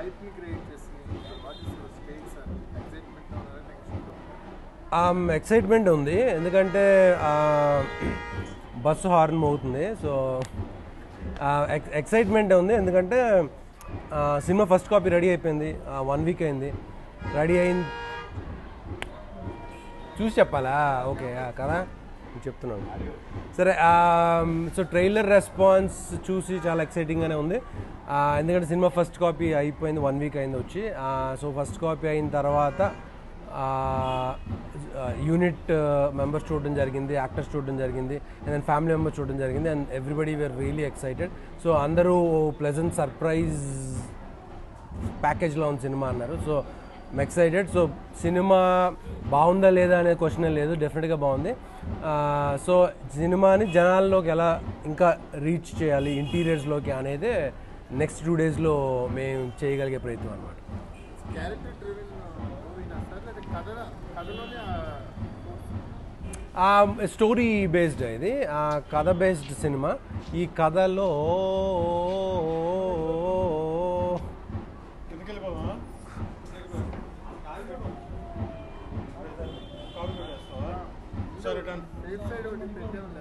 హైప్ని create చేసి what is your states and excitement next excitement ఉంది ఎందుకంటే ఆ, బస్సు హార్న్ మోగుతుంది సో ఎక్సైట్మెంట్ ఉంది ఎందుకంటే ఆ, సినిమా ఫస్ట్ కాపీ రెడీ అయిపోయింది వన్ వీక్ అయింది రెడీ అయింది చూసి చెప్పాలా ఓకే ఆ, కదా నేను చెప్తున్నాను సరే సో ట్రైలర్ రెస్పాన్స్ చూసి చాలా ఎక్సైటింగ్గానే ఉంది ఆ, ఎందుకంటే సినిమా ఫస్ట్ కాపీ అయిపోయింది వన్ వీక్ అయింది వచ్చి సో ఫస్ట్ కాపీ అయిన తర్వాత యూనిట్ మెంబర్స్ చూడడం జరిగింది యాక్టర్స్ చూడడం జరిగింది అండ్ దెన్ ఫ్యామిలీ మెంబర్స్ చూడడం జరిగింది and everybody were really excited so అందరూ ప్లెజెంట్ సర్ప్రైజ్ ప్యాకేజ్లో ఉంది సినిమా అన్నారు సో ఎక్సైటెడ్ సో సినిమా బాగుందా లేదా అనే క్వశ్చన్ లేదు డెఫినెట్గా బాగుంది సో సినిమాని జనాల్లోకి ఎలా ఇంకా రీచ్ చేయాలి ఇంటీరియర్స్లోకి అనేది నెక్స్ట్ టూ డేస్లో మేము చేయగలిగే ప్రయత్నం అనమాట క్యారెక్టర్ డ్రివెన్ మూవీనా సార్ లేదా కథ కథలోనే స్టోరీ బేస్డ్ ఇది ఆ కథ బేస్డ్ సినిమా ఈ కథలో కిందకి వెళ్ళిపోదామా కాపీ పెట్టేస్తావా సరే రిటర్న్ సేఫ్ సైడ్ ఒకటి పెట్టే ఉంది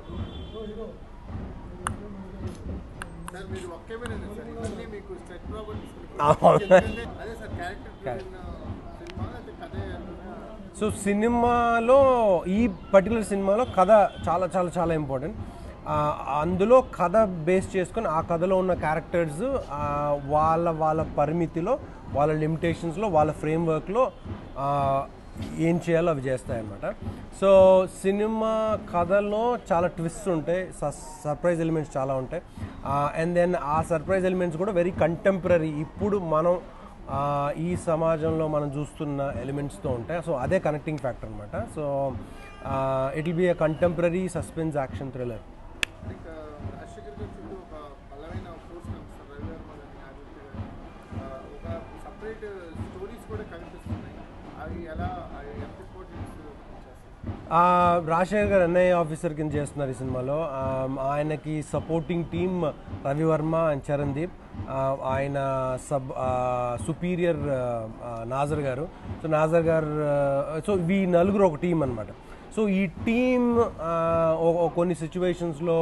సార్ మీరు ఒకేమేనా సార్ ఇవన్నీ మీకు స్టెట్ ప్రాపర్టీస్ అవును. అదే సార్ క్యారెక్టర్ డ్రివెన్ సినిమా అయితే కథ సో సినిమాలో ఈ పర్టికులర్ సినిమాలో కథ చాలా చాలా చాలా ఇంపార్టెంట్ అందులో కథ బేస్ చేసుకొని ఆ కథలో ఉన్న క్యారెక్టర్స్ వాళ్ళ వాళ్ళ పరిమితిలో వాళ్ళ లిమిటేషన్స్లో వాళ్ళ ఫ్రేమ్వర్క్లో ఏం చేయాలో అవి చేస్తాయన్నమాట సో సినిమా కథలో చాలా ట్విస్ట్ ఉంటాయి సర్ప్రైజ్ ఎలిమెంట్స్ చాలా ఉంటాయి అండ్ దెన్ ఆ సర్ప్రైజ్ ఎలిమెంట్స్ కూడా వెరీ కంటెంపరీ ఇప్పుడు మనం ఆ, ఈ సమాజంలో మనం చూస్తున్న ఎలిమెంట్స్తో ఉంటాయి సో అదే కనెక్టింగ్ ఫ్యాక్టర్ అనమాట so it will be a contemporary suspense action thriller like Rajasekhar గారి చుట్టూ ఒక బలమైన ఫోర్స్ కనిపిస్తారు రవి వర్మ గారిని ఆదిత్య గారిని ఆ, ఒక సపరేట్ స్టోరీస్ కూడా కనిపిస్తున్నాయి అవి ఎలా అవి ఎంత ఇంపార్టెన్స్ చేస్తాయి రాజశేఖర్ గారు ఎన్ఐఏ ఆఫీసర్ కింద చేస్తున్నారు ఈ సినిమాలో ఆ, ఆయనకి supporting team Ravivarma and Charandeep ఆ, ఆయన సబ్ సుపీరియర్ నాజర్ గారు సో నాజర్ గారు సో ఈ నలుగురు ఒక టీం అనమాట సో ఈ టీమ్ కొన్ని సిచ్యువేషన్స్లో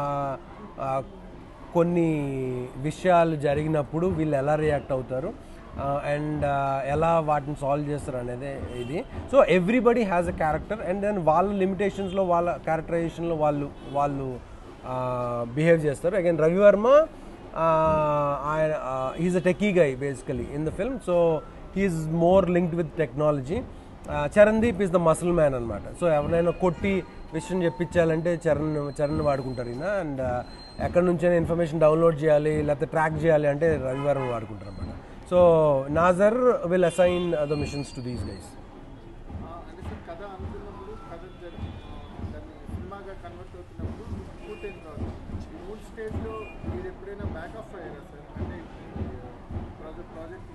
కొన్ని విషయాలు జరిగినప్పుడు వీళ్ళు ఎలా రియాక్ట్ అవుతారు అండ్ ఎలా వాటిని సాల్వ్ చేస్తారు అనేది ఇది so everybody has a character and then వాళ్ళ లిమిటేషన్స్లో వాళ్ళ క్యారెక్టరైజేషన్లో వాళ్ళు వాళ్ళు బిహేవ్ చేస్తారు అగైన్ రవివర్మ ఆయన is a techie guy basically in the film so he's more linked with technology Charandeep is the muscle man అనమాట సో ఎవరైనా కొట్టి విషయం చెప్పించాలంటే చరణ్ చరణ్ వాడుకుంటారు ఈయన అండ్ ఎక్కడి నుంచైనా ఇన్ఫర్మేషన్ డౌన్లోడ్ చేయాలి లేకపోతే ట్రాక్ చేయాలి అంటే రవివారం వాడుకుంటారు అనమాట so Nassar will assign the missions to these guys ఆ, అంటే సార్ కథ అనుకున్నప్పుడు కథ జరి ఆ, దాన్ని సినిమాగా కన్వర్ట్ అవుతున్నప్పుడు పూర్తయిన తర్వాత ఈ మూడు స్టేజ్లో మీరు ఎప్పుడైనా బ్యాక్ ఆఫ్ అయ్యారా సార్ అంటే ప్రాజెక్ట్ ప్రాజెక్ట్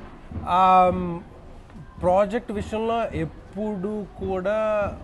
ప్రాజెక్ట్ విషయంలో ఎప్పుడు కూడా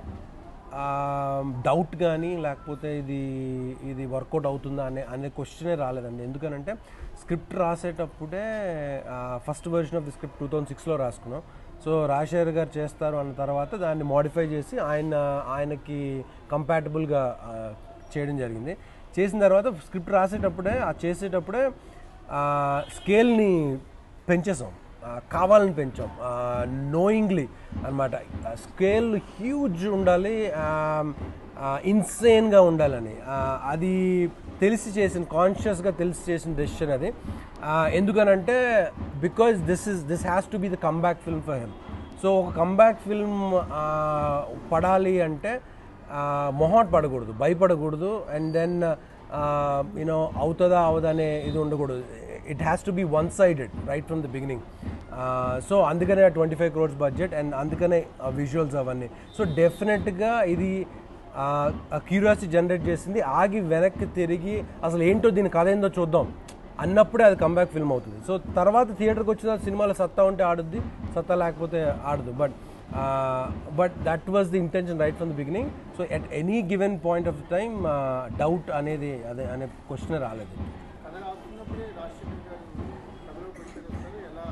డౌట్ కానీ లేకపోతే ఇది ఇది వర్కౌట్ అవుతుందా అనే అనే క్వశ్చనే రాలేదండి ఎందుకనంటే స్క్రిప్ట్ రాసేటప్పుడే first version of the script two thousand సిక్స్లో రాసుకున్నాం సో రాజశేఖర్ గారు చేస్తారు అన్న తర్వాత దాన్ని మోడిఫై చేసి ఆయన ఆయనకి కంపాటబుల్గా చేయడం జరిగింది చేసిన తర్వాత స్క్రిప్ట్ రాసేటప్పుడే ఆ చేసేటప్పుడే స్కేల్ని పెంచేసాం ఆ, కావాలని పెంచాం నోయింగ్లీ అనమాట స్కేల్ హ్యూజ్ ఉండాలి ఇన్సేన్గా ఉండాలని ఆ, అది తెలిసి చేసిన కాన్షియస్గా తెలిసి చేసిన డెసిషన్ అది ఆ, ఎందుకనంటే because this is this has to be the comeback film for him so ఒక కమ్బ్యాక్ ఫిల్మ్ పడాలి అంటే మొహాట్ పడకూడదు భయపడకూడదు అండ్ దెన్ యూనో అవుతుందా అవదా అనే ఇది ఉండకూడదు it has to be one sided right from the beginning so అందుకనే twenty five crores budget and అందుకనే విజువల్స్ అవన్నీ సో డెఫినెట్గా ఇది క్యూరియాసిటీ జనరేట్ చేసింది ఆగి వెనక్కి తిరిగి అసలు ఏంటో దీని కథ ఏందో చూద్దాం అన్నప్పుడే అది కంబ్యాక్ ఫిల్మ్ అవుతుంది సో తర్వాత థియేటర్కి వచ్చిన సినిమాలో సత్తా ఉంటే ఆడుద్ది సత్తా లేకపోతే ఆడదు but but that was the intention right from the beginning so at any given point of time doubt అనేది అదే అనే క్వశ్చన్ రాలేదు కథ రాస్తున్నప్పుడే రాజశేఖర్ గారు కథలో పెట్టారు ఎలా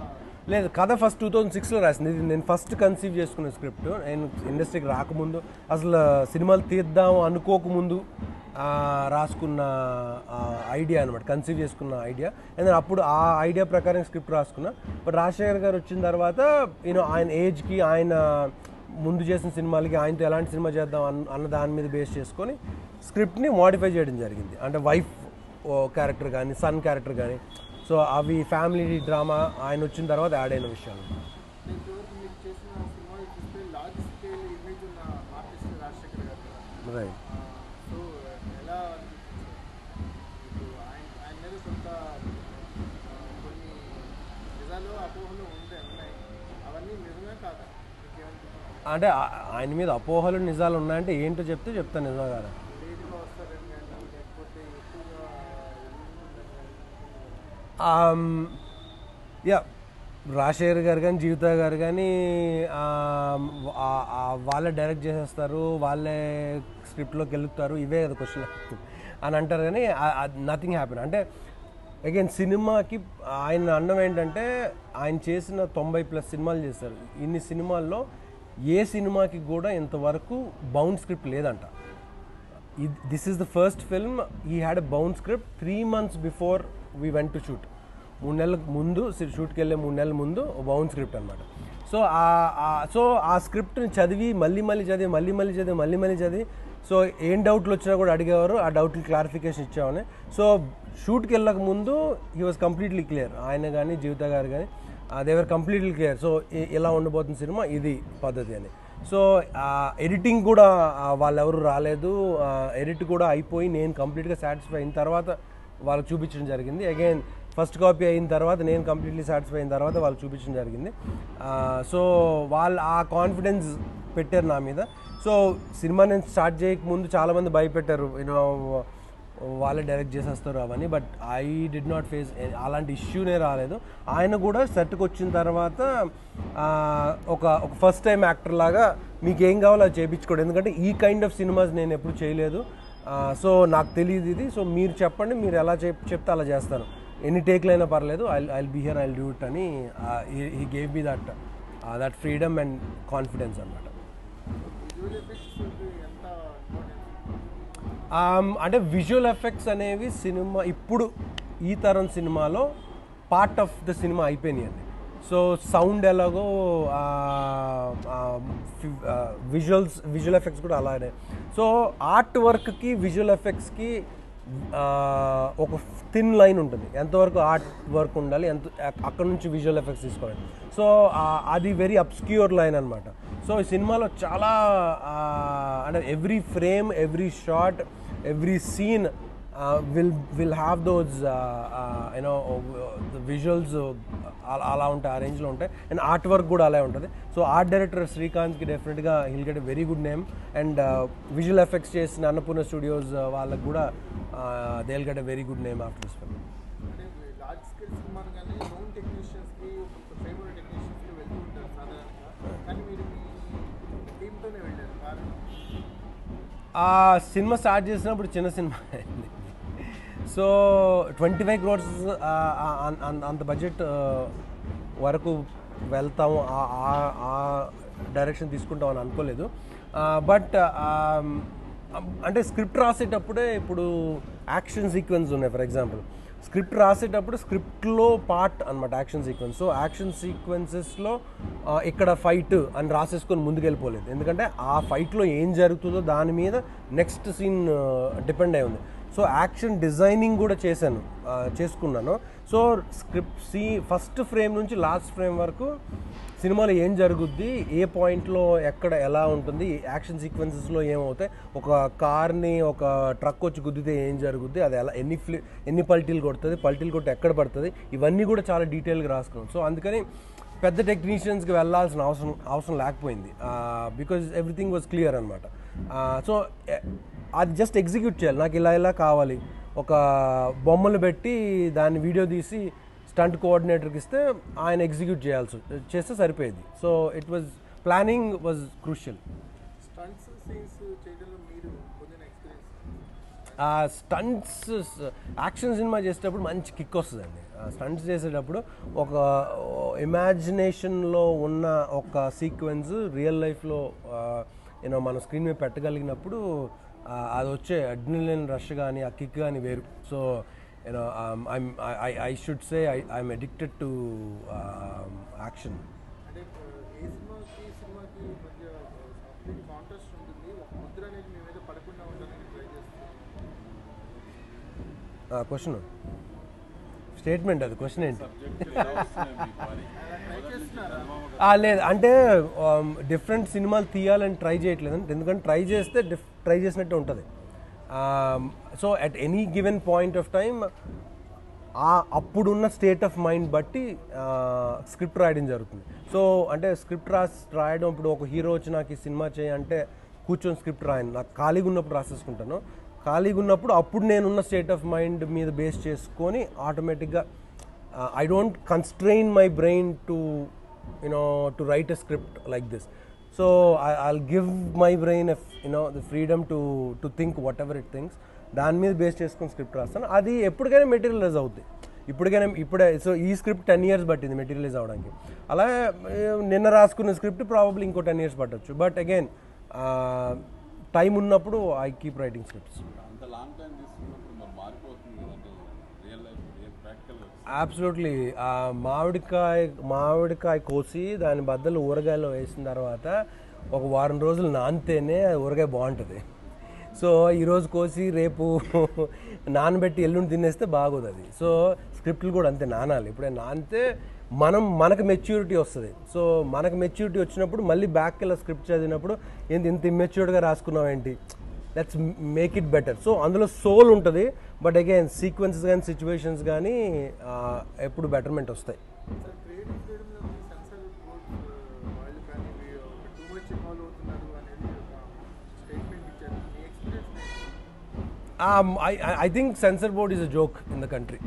లేదు కథ ఫస్ట్ టూ థౌజండ్ సిక్స్లో రాసింది ఇది నేను ఫస్ట్ కన్సీవ్ చేసుకున్న స్క్రిప్ట్ నేను ఇండస్ట్రీకి రాకముందు అసలు సినిమాలు తీద్దాం అనుకోకముందు ఆ, రాసుకున్న ఐడియా అనమాట కన్సీవ్ చేసుకున్న ఐడియా అండ్ అప్పుడు ఆ ఐడియా ప్రకారం స్క్రిప్ట్ రాసుకున్నా బట్ రాజశేఖర్ గారు వచ్చిన తర్వాత యూనో ఆయన ఏజ్కి ఆయన ముందు చేసిన సినిమాలకి ఆయనతో ఎలాంటి సినిమా చేద్దాం అన్న అన్న దాని మీద బేస్ చేసుకొని స్క్రిప్ట్ని మోడిఫై చేయడం జరిగింది అంటే వైఫ్ క్యారెక్టర్ కానీ సన్ క్యారెక్టర్ కానీ సో అవి ఫ్యామిలీ డ్రామా ఆయన వచ్చిన తర్వాత యాడ్ అయిన విషయాలు నేను ఇంతవరకు మీరు చేసిన సినిమాలు చూస్తే లార్జ్ స్కేల్ ఇమేజ్ ఉన్న ఆర్టిస్ట్ రాజశేఖర్ గారు కదా రైట్ ఆ, సో ఎలా అనిపించింది ఇప్పుడు ఆయన ఆయన మీద కొంత ఆ, కొన్ని నిజాలు అపోహలు ఉండే ఉన్నాయి అవన్నీ నిజమే కాదా మీకేమనిపిస్తుంది అంటే ఆ- ఆయన మీద అపోహలు నిజాలు ఉన్నాయంటే ఏంటో చెప్తే చెప్తాను నిజం కదా లేట్గా వస్తారని కానీ లేకపోతే ఎక్కువగా ఎల్లుండని కానీ యా రాజశేఖర్ గారు కానీ జీవిత గారు కానీ వాళ్ళే డైరెక్ట్ చేసేస్తారు వాళ్ళే స్క్రిప్ట్లోకి వెళ్తారు ఇవే కదా క్వశ్చన్ అని అంటారు కానీ నథింగ్ హ్యాపీన్ అంటే అగైన్ సినిమాకి ఆయన అన్నం ఏంటంటే ఆయన చేసిన తొంభై ప్లస్ సినిమాలు చేస్తారు ఇన్ని సినిమాల్లో ఏ సినిమాకి కూడా ఇంతవరకు బౌండ్ స్క్రిప్ట్ లేదంట this is the first film he had a bound script three months before we went to shoot మూడు నెలల ముందు షూట్కి వెళ్ళే మూడు నెలల ముందు బౌండ్ స్క్రిప్ట్ అనమాట సో సో ఆ స్క్రిప్ట్ని చదివి మళ్ళీ మళ్ళీ చదివి మళ్ళీ మళ్ళీ చదివి మళ్ళీ మళ్ళీ చదివి సో ఏం డౌట్లు వచ్చినా కూడా అడిగేవారు ఆ డౌట్లు క్లారిఫికేషన్ ఇచ్చామని సో షూట్కి వెళ్ళక ముందు హీ వాజ్ కంప్లీట్లీ క్లియర్ ఆయన కానీ జీవిత గారు కానీ దేవర్ కంప్లీట్లీ క్లియర్ సో ఇలా ఉండబోతున్న సినిమా ఇది పద్ధతి అని సో ఎడిటింగ్ కూడా ఆ, వాళ్ళెవరు రాలేదు ఎడిట్ కూడా అయిపోయి నేను కంప్లీట్గా సాటిస్ఫై అయిన తర్వాత వాళ్ళకి చూపించడం జరిగింది అగైన్ ఫస్ట్ కాపీ అయిన తర్వాత నేను కంప్లీట్లీ సాటిస్ఫై అయిన తర్వాత వాళ్ళకి చూపించడం జరిగింది సో వాళ్ళు ఆ కాన్ఫిడెన్స్ పెట్టారు నా మీద సో సినిమా నేను స్టార్ట్ చేయకముందు చాలామంది భయపెట్టారు యూనో వాళ్ళే డైరెక్ట్ చేసేస్తారు అవన్నీ but I did not face అలాంటి ఇష్యూనే రాలేదు ఆయన కూడా సెట్కి వచ్చిన తర్వాత ఆ, ఒక ఒక ఫస్ట్ టైం యాక్టర్ లాగా మీకు ఏం కావాలో అది చేయించుకోండి ఎందుకంటే ఈ కైండ్ ఆఫ్ సినిమాస్ నేను ఎప్పుడు చేయలేదు సో నాకు తెలియదు ఇది సో మీరు చెప్పండి మీరు ఎలా చెప్ చెప్తే అలా చేస్తాను ఎన్ని టేక్లు అయినా పర్లేదు I I be here I do it అని he gave me that that freedom and confidence అనమాట విజువల్ ఎఫెక్ట్స్ ఎంత ఇంపార్టెంట్ ఆమ్, అంటే విజువల్ ఎఫెక్ట్స్ అనేవి సినిమా ఇప్పుడు ఈ తరం సినిమాలో పార్ట్ ఆఫ్ ద సినిమా అయిపోయినాయండి సో సౌండ్ ఎలాగో విజువల్స్ విజువల్ ఎఫెక్ట్స్ కూడా అలానే సో ఆర్ట్ వర్క్కి విజువల్ ఎఫెక్ట్స్కి ఒక థిన్ లైన్ ఉంటుంది ఎంతవరకు ఆర్ట్ వర్క్ ఉండాలి ఎంత అక్కడ నుంచి విజువల్ ఎఫెక్ట్స్ తీసుకోవాలి సో అది వెరీ అబ్స్క్యూర్ లైన్ అనమాట సో ఈ సినిమాలో చాలా ఆ, అంటే every frame every shot every scene will will have those you know visuals అలా ఉంటాయి ఆ రేంజ్లో ఉంటాయి అండ్ ఆర్ట్ వర్క్ కూడా అలా ఉంటుంది సో ఆర్ట్ డైరెక్టర్ శ్రీకాంత్కి డెఫినెట్గా he'll get very good name and visual effects చేసిన అన్నపూర్ణ స్టూడియోస్ వాళ్ళకి కూడా they will get a very good name after this film అంటే లార్జ్ స్కేల్ సినిమాలు కానీ నోన్ టెక్నీషియన్స్కి ఫేమ్ ఉన్న టెక్నీషియన్స్కి వెళ్తూ ఉంటారు సాధారణంగా కానీ మీరు మీ టీంతోనే వెళ్ళారు కారణం ఆ సినిమా స్టార్ట్ చేసినప్పుడు చిన్న సినిమా అయింది సో ట్వంటీ ఫైవ్ క్రోర్స్ అంత బడ్జెట్ వరకు వెళ్తాము ఆ- ఆ- ఆ డైరెక్షన్ తీసుకుంటాం అని అనుకోలేదు బట్ అంటే స్క్రిప్ట్ రాసేటప్పుడే ఇప్పుడు యాక్షన్ సీక్వెన్స్ ఉన్నాయి ఫర్ ఎగ్జాంపుల్ స్క్రిప్ట్ రాసేటప్పుడు స్క్రిప్ట్లో పార్ట్ అనమాట యాక్షన్ సీక్వెన్స్ సో యాక్షన్ సీక్వెన్సెస్లో ఇక్కడ ఫైట్ అని రాసేసుకొని ముందుకెళ్ళిపోలేదు ఎందుకంటే ఆ ఫైట్లో ఏం జరుగుతుందో దాని మీద నెక్స్ట్ సీన్ డిపెండ్ అయి ఉంది సో యాక్షన్ డిజైనింగ్ కూడా చేశాను ఆ, చేసుకున్నాను సో స్క్రిప్ట్ సి ఫస్ట్ ఫ్రేమ్ నుంచి లాస్ట్ ఫ్రేమ్ వరకు సినిమాలో ఏం జరుగుద్ది ఏ పాయింట్లో ఎక్కడ ఎలా ఉంటుంది యాక్షన్ సీక్వెన్సెస్లో ఏమవుతాయి ఒక కార్ని ఒక ట్రక్ వచ్చి గుద్దితే ఏం జరుగుద్ది అది ఎలా ఎన్ని ఫ్లి ఎన్ని పల్టీలు కొడుతుంది పల్టీలు కొట్టి ఎక్కడ పడుతుంది ఇవన్నీ కూడా చాలా డీటెయిల్గా రాసుకున్నాం సో అందుకని పెద్ద టెక్నీషియన్స్కి వెళ్ళాల్సిన అవసరం అవసరం లేకపోయింది బికాజ్ ఎవ్రీథింగ్ వాజ్ క్లియర్ అనమాట సో అది జస్ట్ ఎగ్జిక్యూట్ చేయాలి నాకు ఇలా ఇలా కావాలి ఒక బొమ్మలు పెట్టి దాన్ని వీడియో తీసి స్టంట్ కోఆర్డినేటర్కి ఇస్తే ఆయన ఎగ్జిక్యూట్ చేయాల్సి చేస్తే సరిపోయేది so it was planning was crucial stunts scenes చేయడంలో మీరు పొందిన ఎక్స్పీరియన్స్ ఆ స్టంట్స్ యాక్షన్ సినిమా చేసేటప్పుడు మంచి కిక్ వస్తుందండి స్టంట్స్ చేసేటప్పుడు ఒక ఇమాజినేషన్లో ఉన్న ఒక సీక్వెన్స్ రియల్ లైఫ్లో యూనో మన స్క్రీన్ మీద పెట్టగలిగినప్పుడు ఆ, అది వచ్చే అడ్రినలిన్ రష్ కానీ ఆ కిక్ కానీ వేరు so you know I should say I I'm addicted to action అంటే ఆ, ఏ సినిమాకి సినిమాకి మధ్య కంప్లీట్ కాంట్రాస్ట్ ఉంటుంది ఒక ముద్ర అనేది మీ మీద పడకుండా ఉండాలని ట్రై చేస్తున్నాను క్వశ్చన్ స్టేట్మెంట్ అది క్వశ్చన్ ఏంటి అలా ట్రై చేస్తున్నారా ఆ, లేదు అంటే డిఫరెంట్ సినిమాలు తీయాలని ట్రై చేయట్లేదు ఎందుకంటే ట్రై చేస్తే డిఫ్ ట్రై చేసినట్టు ఉంటుంది so at any given point of time ఆ అప్పుడున్న స్టేట్ ఆఫ్ మైండ్ బట్టి స్క్రిప్ట్ రాయడం జరుగుతుంది సో అంటే స్క్రిప్ట్ రాసి రాయడం ఇప్పుడు ఒక హీరో వచ్చి నాకు ఈ సినిమా చేయంటే కూర్చొని స్క్రిప్ట్ రాయను నాకు ఖాళీగా ఉన్నప్పుడు రాసేసుకుంటాను ఖాళీగా ఉన్నప్పుడు అప్పుడు నేనున్న స్టేట్ ఆఫ్ మైండ్ మీద బేస్ చేసుకొని ఆటోమేటిక్గా I don't constrain my brain to you know to write a script like this so I'll give my brain you know the freedom to to think whatever it things దాని మీద base చేసుకుని script రాస్తాను అది ఎప్పటికైనా materialise అవుద్ది ఇప్పటికైనా ఇప్పుడే so ఈ స్క్రిప్ట్ టెన్ ఇయర్స్ పట్టింది మెటీరియలైజ్ అవడానికి అలా ఏ, నిన్న రాసుకున్న స్క్రిప్ట్ ప్రాబబ్లీ ఇంకో టెన్ ఇయర్స్ పట్టొచ్చు బట్ అగైన్ టైం ఉన్నప్పుడు ఐ కీప్ రైటింగ్ స్క్రిప్ట్స్ అంత లాంగ్ టైం తీసుకున్నప్పుడు మరి మారిపోతుంది కదా అంటే real life real practical absolutely మామిడికాయ మామిడికాయ కోసి దాని బద్దలు ఊరగాయలో వేసిన తర్వాత ఒక వారం రోజులు నానితేనే అది ఊరగాయ బాగుంటుంది సో ఈరోజు కోసి రేపు నానబెట్టి ఎల్లుండి తినేస్తే బాగోదు అది సో స్క్రిప్ట్లు కూడా అంతే నానాలి ఇప్పుడే నానితే మనం మనకు మెచ్యూరిటీ వస్తుంది సో మనకు మెచ్యూరిటీ వచ్చినప్పుడు మళ్ళీ బ్యాక్ వెళ్ళి స్క్రిప్ట్ చదివినప్పుడు ఏంటి ఇంత ఇమ్మెచ్యూర్డ్గా రాసుకున్నావు ఏంటి let's make it better so అందులో సోల్ ఉంటుంది బట్ అగైన్ సీక్వెన్సెస్ కానీ సిచ్యువేషన్స్ కానీ ఎప్పుడు బెటర్మెంట్ వస్తాయి సార్ క్రియేటివ్ ఫ్రీడమ్లో మీ సెన్సార్ బోర్డ్స్ వాళ్ళు కానీ మీరు ఒక టూ మచ్ ఇన్వాల్వ్ అవుతున్నారు అనేది ఒక స్టేట్మెంట్ ఇచ్చారు మీ experience I think censor board is a joke in the country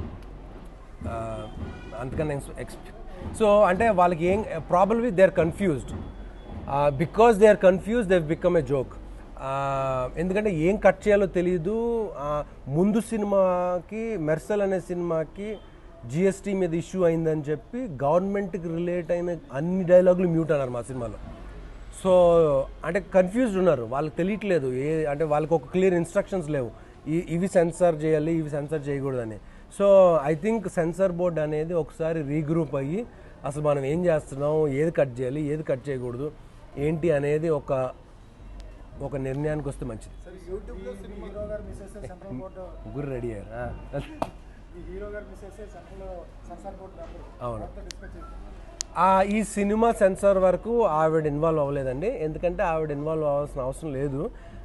అందుకని ఎక్స్పె సో అంటే వాళ్ళకి ఏం problem they are confused because they are confuse they become a joke ఎందుకంటే ఏం కట్ చేయాలో తెలియదు Uh, ముందు సినిమాకి మెర్సల్ అనే సినిమాకి జిఎస్టీ మీద ఇష్యూ అయిందని చెప్పి గవర్నమెంట్కి రిలేట్ అయిన అన్ని డైలాగులు మ్యూట్ అన్నారు మా సినిమాలో సో అంటే కన్ఫ్యూజ్డ్ ఉన్నారు వాళ్ళకి తెలియట్లేదు ఏ అంటే వాళ్ళకి ఒక క్లియర్ ఇన్స్ట్రక్షన్స్ లేవు ఈ ఇవి సెన్సార్ చేయాలి ఇవి సెన్సార్ చేయకూడదని so I think censor board అనేది ఒకసారి రీగ్రూప్ అయ్యి అసలు మనం ఏం చేస్తున్నాం ఏది కట్ చేయాలి ఏది కట్ చేయకూడదు ఏంటి అనేది ఒక ఒక నిర్ణయానికి వస్తే మంచిది సార్ యూట్యూబ్లో సినిమా hero garu Mrs central board ముగ్గురు రెడీ అయ్యారు ఆ. ఈ hero garu Mrs central censor board member అవును. వాళ్ళతో డిస్కస్ చేసి ఆ, ఈ సినిమా సెన్సార్ వరకు ఆవిడ ఇన్వాల్వ్ అవ్వలేదండి ఎందుకంటే ఆవిడ ఇన్వాల్వ్ అవ్వాల్సిన అవసరం లేదు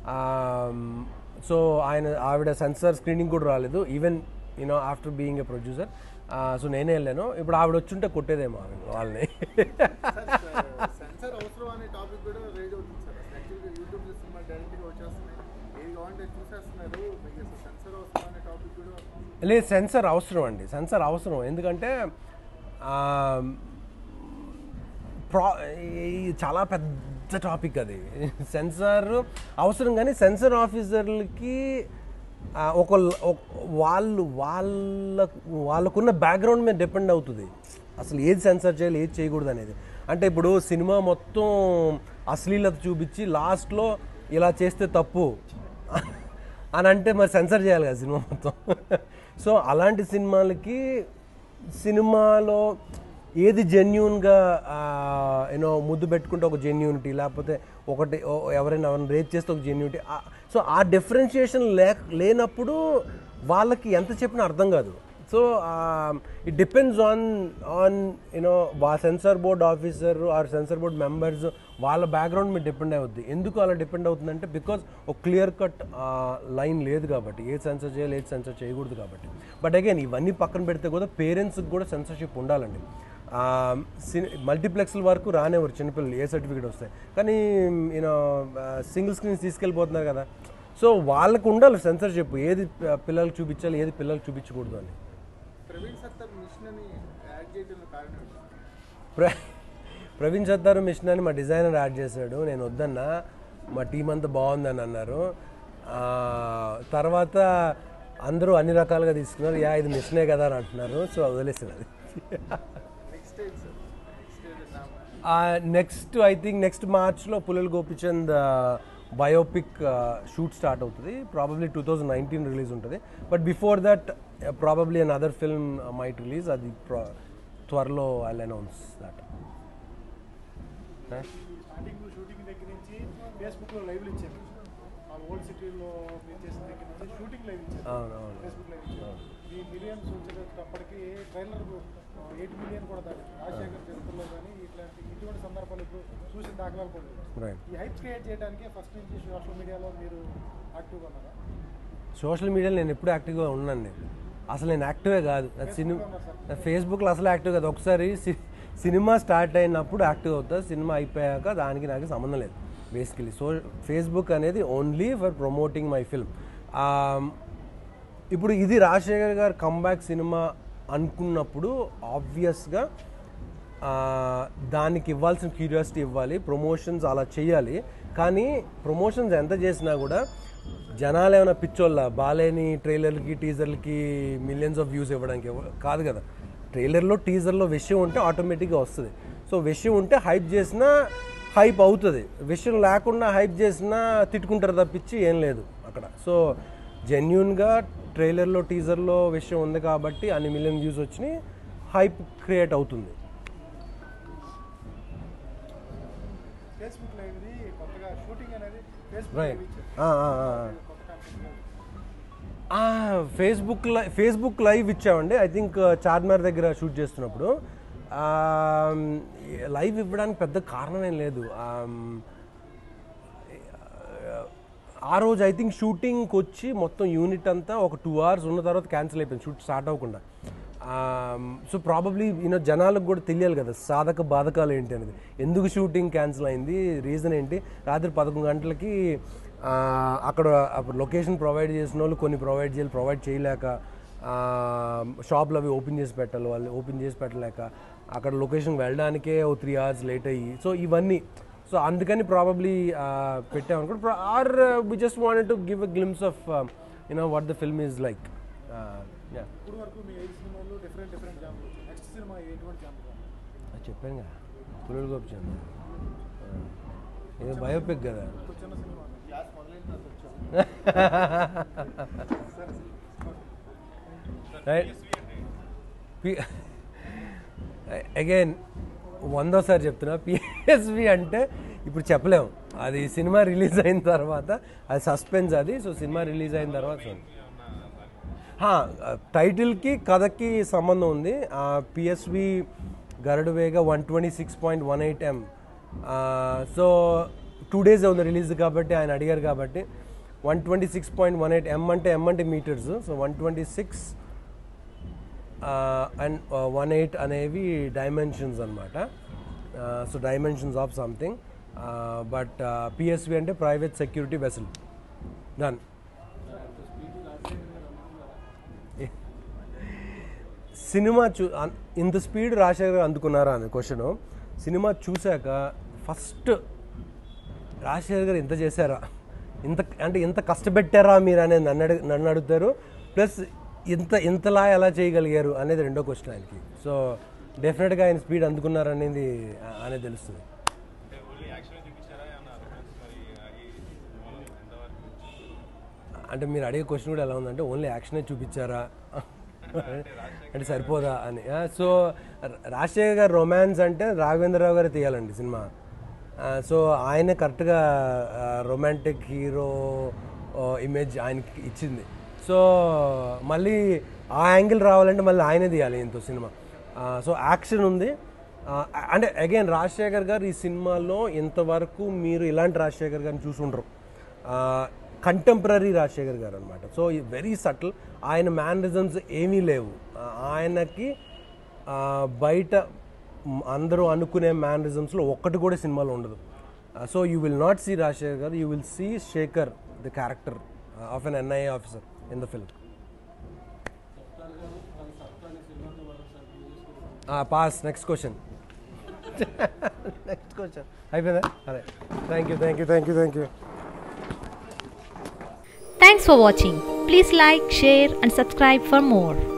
సో ఆయన ఆవిడ సెన్సార్ స్క్రీనింగ్ కూడా రాలేదు even you know after being a producer so నేనే వెళ్ళాను ఇప్పుడు ఆవిడ వచ్చుంటే కొట్టేదేమో ఆవిడ వాళ్ళని సెన్సార్ అవసరం అనే టాపిక్ కూడా రేజ్ అవుతుంది సార్ యాక్చువల్గా యూట్యూబ్లో సినిమా డైరెక్ట్గా వచ్చేస్తున్నాయి ఏది కావాలంటే చూసేస్తున్నారు మీకు అసలు సెన్సార్ అవసరం అనే టాపిక్ కూడా లేదు సెన్సార్ అవసరం అండి సెన్సార్ అవసరం ఎందుకంటే ఆ, ప్రా ఇది చాలా పెద్ద టాపిక్ అది సెన్సార్ అవసరం కానీ సెన్సార్ ఆఫీసర్లకి ఆ, ఒక ఒక- వాళ్ళు వాళ్ళ వాళ్ళకున్న బ్యాక్గ్రౌండ్ మీద డిపెండ్ అవుతుంది అసలు ఏది సెన్సార్ చేయాలి ఏది చేయకూడదు అనేది అంటే ఇప్పుడు సినిమా మొత్తం అశ్లీలత చూపించి లాస్ట్లో ఇలా చేస్తే తప్పు అని అంటే మరి సెన్సర్ చేయాలి కదా సినిమా మొత్తం సో అలాంటి సినిమాలకి సినిమాలో ఏది జెన్యున్గా యూనో ముద్దు పెట్టుకుంటే ఒక జెన్యూనిటీ లేకపోతే ఒకటి ఓ- ఎవరైనా ఎవరైనా రేట్ చేస్తే ఒక జెన్యూనిటీ సో ఆ డిఫరెన్షియేషన్ లే లేనప్పుడు వాళ్ళకి ఎంత చెప్పినా అర్థం కాదు so it depends on on you know వా censor board officer or censor board members వాళ్ళ బ్యాక్గ్రౌండ్ మీద డిపెండ్ అవుద్ది ఎందుకు అలా డిపెండ్ అవుతుందంటే బికాజ్ ఒక క్లియర్ కట్ లైన్ లేదు కాబట్టి ఏది సెన్సర్ చేయాలి ఏది సెన్సర్ చేయకూడదు కాబట్టి బట్ అగైన్ ఇవన్నీ పక్కన పెడితే కూడా పేరెంట్స్కి కూడా సెన్సర్షిప్ ఉండాలండి మల్టీప్లెక్స్ల వరకు రానివ్వరు చిన్నపిల్లలు ఏ సర్టిఫికేట్ వస్తాయి కానీ యూనో సింగిల్ స్క్రీన్స్ తీసుకెళ్ళిపోతున్నారు కదా సో వాళ్ళకు ఉండాలి సెన్సర్షిప్ ఏది ప- పిల్లలకు చూపించాలి ఏది పిల్లలకు చూపించకూడదు అని ప్రవీణ్ సత్తర్ మిషన్ అని యాడ్ చేయడంలో కారణం ఏంటి? ప్ర ప్రవీణ్ సత్తారు మిషన్ అని మా డిజైనర్ యాడ్ చేశాడు నేను వద్దన్నా మా టీం అంతా బాగుందని అన్నారు ఆ, తర్వాత అందరూ అన్ని రకాలుగా తీసుకున్నారు యా ఇది మిషనే కదా అని అంటున్నారు సో వదిలేసాను అది నెక్స్ట్ ఏంటి సార్ నెక్స్ట్ ఏంటి నెక్స్ట్ ఐ థింక్ నెక్స్ట్ మార్చ్లో Pullela Gopichand biopic shoot start అవుతుంది probably two thousand nineteen release ఉంటుంది but before that probably an other film might release అది pro- త్వరలో I announce that starting shooting దగ్గర నుంచి ఫేస్బుక్లో లైవ్లు ఇచ్చారు ఆ ఓల్డ్ సిటీలో మీరు చేసిన దగ్గర నుంచి షూటింగ్ లైవ్ ఇచ్చారు అవును అవును ఫేస్బుక్ లైవ్ ఇచ్చారు ఈ మిలియన్స్ వచ్చేటప్పటికి ట్రైలర్ ఎయిట్ మిలియన్ కూడా దాటి రాజశేఖర్ చరిత్రలో కానీ ఇట్లాంటి ఇటువంటి సందర్భాలు ఇప్పుడు చూసిన దాఖలాలు కూడా లేవు. రైట్ ఈ హైప్ క్రియేట్ చేయడానికి ఫస్ట్ నుంచి సోషల్ మీడియాలో మీరు యాక్టివ్గా ఉన్నారా సోషల్ మీడియాలో నేను ఎప్పుడు యాక్టివ్గా ఉన్నాను నేను అసలు నేను యాక్టివే కాదు నా సినిమా నా ఫేస్బుక్లో అసలు యాక్టివ్ కాదు ఒకసారి సి- సినిమా స్టార్ట్ అయినప్పుడు యాక్టివ్ అవుతా సినిమా అయిపోయాక దానికి నాకు సంబంధం లేదు బేసికలీ సో ఫేస్బుక్ అనేది only for promoting my film ఇప్పుడు ఇది రాజశేఖర్ గారు కంబ్యాక్ సినిమా అనుకున్నప్పుడు ఆబ్వియస్గా దానికి ఇవ్వాల్సిన క్యూరియాసిటీ ఇవ్వాలి ప్రమోషన్స్ అలా చేయాలి కానీ ప్రమోషన్స్ ఎంత చేసినా కూడా జనాలు ఏమైనా పిచ్చోళ్ళ బాలేని ట్రైలర్లకి టీజర్లకి మిలియన్స్ ఆఫ్ వ్యూస్ ఇవ్వడానికి ఎవ- కాదు కదా ట్రైలర్లో టీజర్లో విషయం ఉంటే ఆటోమేటిక్గా వస్తుంది సో విషయం ఉంటే హైప్ చేసినా హైప్ అవుతుంది విషయం లేకుండా హైప్ చేసినా తిట్టుకుంటారు తప్పించి ఏం లేదు అక్కడ సో జెన్యున్గా ట్రైలర్లో టీజర్లో విషయం ఉంది కాబట్టి అన్ని మిలియన్ వ్యూస్ వచ్చినాయి హైప్ క్రియేట్ అవుతుంది ఫేస్బుక్ లైవ్ది కొత్తగా షూటింగ్ అనేది ఫేస్బుక్ రైట్ లైవ్ ఇచ్చారు కొత్త concept Facebook live Facebook live ఇచ్చామండి ఐ థింక్ చార్మినార్ దగ్గర షూట్ చేస్తున్నప్పుడు లైవ్ ఇవ్వడానికి పెద్ద కారణం ఏం లేదు Um, ఆ రోజు ఐ థింక్ షూటింగ్కి వచ్చి మొత్తం యూనిట్ అంతా ఒక టూ అవర్స్ ఉన్న తర్వాత క్యాన్సిల్ అయిపోయింది షూట్ స్టార్ట్ అవ్వకుండా సో ప్రాబబ్లీ యూనో జనాలకు కూడా తెలియాలి కదా సాధక బాధకాలు ఏంటి అనేది ఎందుకు షూటింగ్ క్యాన్సిల్ అయింది రీజన్ ఏంటి రాత్రి పదకొండు గంటలకి ఆ, అక్కడ అప్పుడు లొకేషన్ ప్రొవైడ్ చేసిన వాళ్ళు కొన్ని ప్రొవైడ్ చేయాలి ప్రొవైడ్ చేయలేక షాప్లు అవి ఓపెన్ చేసి పెట్టాలి వాళ్ళు ఓపెన్ చేసి పెట్టలేక అక్కడ లొకేషన్ వెళ్ళడానికే ఓ త్రీ అవర్స్ లేట్ అయ్యి సో ఇవన్నీ సో అందుకని ప్రాబబ్లీ పెట్టామనుకో or we just wanted to give a glimpse of you know what the film is like ఇప్పుడు వరకు మీ ఐదు సినిమాలు డిఫరెంట్ డిఫరెంట్ జాన్లు నెక్స్ట్ సినిమా ఎటువంటి జాన్లు చెప్పాను కదా పులుడు గోపిచంద్ ఇది బయోపిక్ కదా ఇప్పుడు చిన్న సినిమా క్లాస్ మొదలైన తర్వాత వచ్చాం రైట్ అగైన్ వందోసారి చెప్తున్నా పిఎస్వి అంటే ఇప్పుడు చెప్పలేము అది సినిమా రిలీజ్ అయిన తర్వాత అది సస్పెన్స్ అది సో సినిమా రిలీజ్ అయిన తర్వాత చూడండి. హా, టైటిల్కి కథకి సంబంధం ఉంది PSV Garuda Vega one twenty six point one eight M so two days ఉంది రిలీజ్ కాబట్టి ఆయన అడిగారు కాబట్టి one twenty six point one eight M అంటే ఎం అంటే meters so one twenty six and one eight అనేవి డైమెన్షన్స్ అనమాట so dimensions of something but PSV అంటే ప్రైవేట్ సెక్యూరిటీ వెసల్ డన్ సినిమా చూ అన్- ఇంత స్పీడ్ రాజశేఖర్ గారు అందుకున్నారా అని క్వశ్చన్ సినిమా చూశాక ఫస్ట్ రాజశేఖర్ గారు ఇంత చేశారా ఇంత అంటే ఇంత కష్టపెట్టారా మీరు అనేది నన్ను అడుగు నన్ను అడుగుతారు ప్లస్ ఇంత ఇంతలా ఎలా చేయగలిగారు అనేది రెండో క్వశ్చన్ ఆయనకి సో డెఫినెట్గా ఆయన స్పీడ్ అందుకున్నారనేది ఆ- అనేది తెలుస్తుంది అంటే ఓన్లీ యాక్షన్ చూపించారా ఏమన్నా అదర్వైజ్ మరి ఈ సినిమాలో ఎంతవరకు అంటే మీరు అడిగే క్వశ్చన్ కూడా ఎలా ఉందంటే ఓన్లీ యాక్షనే చూపించారా అంటే సరిపోదా అని ఆ, సో రా- రాజశేఖర్ గారు రొమాన్స్ అంటే రాఘవేంద్రరావు గారు తీయాలండి సినిమా ఆ, సో ఆయన కరెక్ట్గా రొమాంటిక్ హీరో ఇమేజ్ ఆయనకి ఇచ్చింది సో మళ్ళీ ఆ యాంగిల్ రావాలంటే మళ్ళీ ఆయనే తీయాలి ఇంతో సినిమా ఆ, సో యాక్షన్ ఉంది ఆ, అంటే అగైన్ రాజశేఖర్ గారు ఈ సినిమాలో ఇంతవరకు మీరు ఇలాంటి రాజశేఖర్ గారిని చూసుండరు కంటెంపరీ రాజశేఖర్ గారు అనమాట సో వెరీ సటిల్ ఆయన మ్యానరిజమ్స్ ఏమీ లేవు ఆ, ఆయనకి ఆ, బయట మ్, అందరూ అనుకునే మ్యానరిజమ్స్లో ఒక్కటి కూడా సినిమాలో ఉండదు so you will not see Rajasekhar గారు you will see Shekhar the character of N NIA officer in the film pass next question next question అయిపోయిందా అదే thank you thank you thank you thank you Thanks for watching. Please like, share, and subscribe for more.